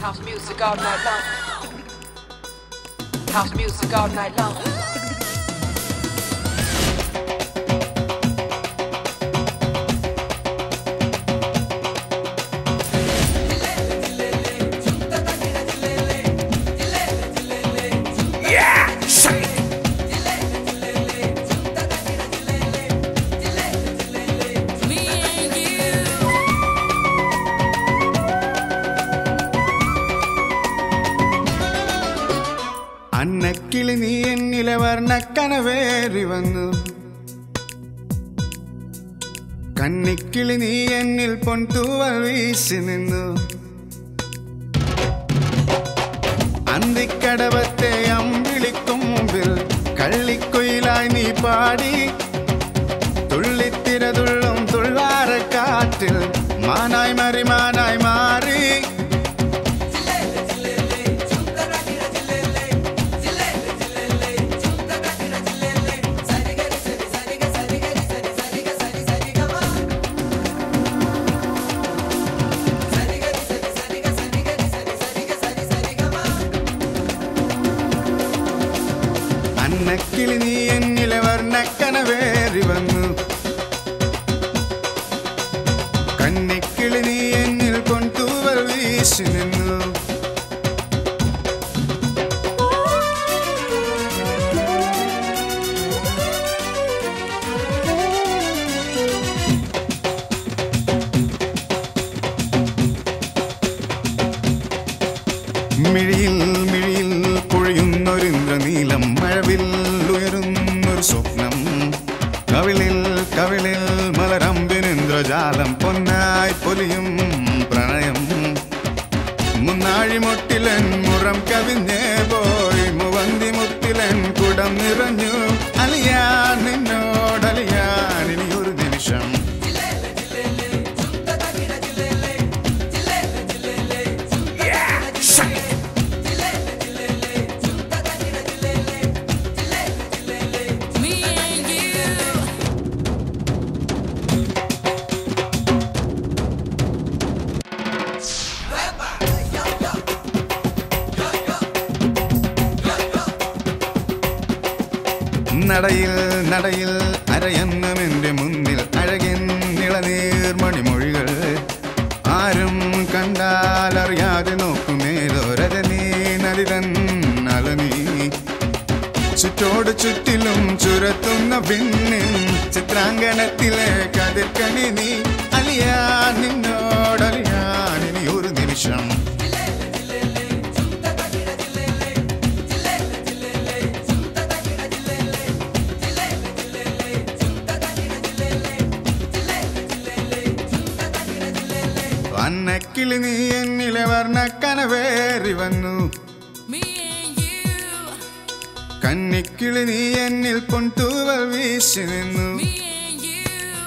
House music all night long. House music all night long. അന്നക്കിളി നീ എന്നിലെ വർണ്ണക്കനവേറി വന്നു കന്നിക്കിളി നീ എന്നിൽ പൊൻതൂവൽ വീശി നിന്നു അന്തിക്കടവത്തെ അമ്പിളിക്കും മുമ്പിൽ കള്ളിക്കുയിലായി നീ പാടി തുള്ളിത്തിരതുള്ളും തുള്ളാരക്കാറ്റിൽ മാനായി മറിമാനായി മാറി അന്നക്കിളി നീ എന്നിലെ വർണ്ണക്കനവേറി വന്നു കന്നിക്കിളി നീ എന്നിൽ കൊണ്ടൂവൽ വീശി നിന്നു മിഴിയിൽ മിഴിയിൽ പൊഴിയുന്നൊരിന്ദ്രനീലം മഴവിൽ ഉയരുന്നൊരു സ്വപ്നം കവിളിൽ കവിളിൽ മലരമ്പിനിന്ദ്രജാലം പൊന്നായി പൊലിയും പ്രണയം മുന്നാഴിമൊട്ടിലൻ മുറം കവിഞ്ഞേ പോയി മുവന്തി മുത്തിലൻ കുടം നിറഞ്ഞു അലിയാൻ നിന്നോടലിയാൻ ഇനി ഒരു നിമിഷം Me and you. നടയിൽ നടയിൽ അരയെന്നും എന്റെ മുന്നിൽ അഴകിൻ നിളനീർമണിമൊഴികൾ ആരും കണ്ടാൽ അറിയാതെ നോക്കുമേതോ രജനീ നലിതൻ നലനീ ചുറ്റോട് ചുറ്റിലും ചുരത്തുന്ന പിന്നിൻ ചിത്രാങ്കണത്തിലെ കതിർക്കണി നീ അലിയാ നിന്നോടലിയാൻ ഇനി ഒരു നിമിഷം അന്നക്കിളി നീ എന്നിലെ വർണ്ണക്കനവേറി വന്നു Me and you. കന്നിക്കിളി നീ എന്നിൽ പൊൻതൂവൽ വീശി നിന്നു Me and you.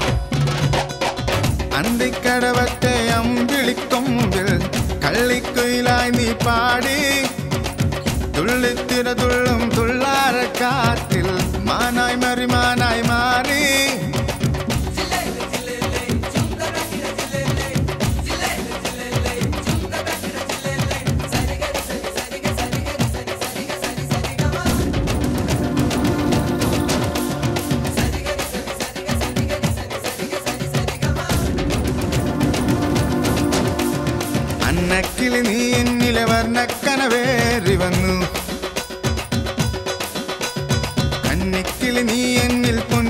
അന്തിക്കടവത്തെ അമ്പിളിക്കൊമ്പിൽ കള്ളിക്കുയിലായി നീ പാടി തുള്ളിത്തിര തുള്ളും തുള്ളാരക്കാറ്റിൽ മാനായി മറിമാനായി മാറി അന്നക്കിളി നീ എന്നിലെ വർണ്ണക്കനവേറി വന്നു കന്നിക്കിളി നീ എന്നിൽ പൊൻ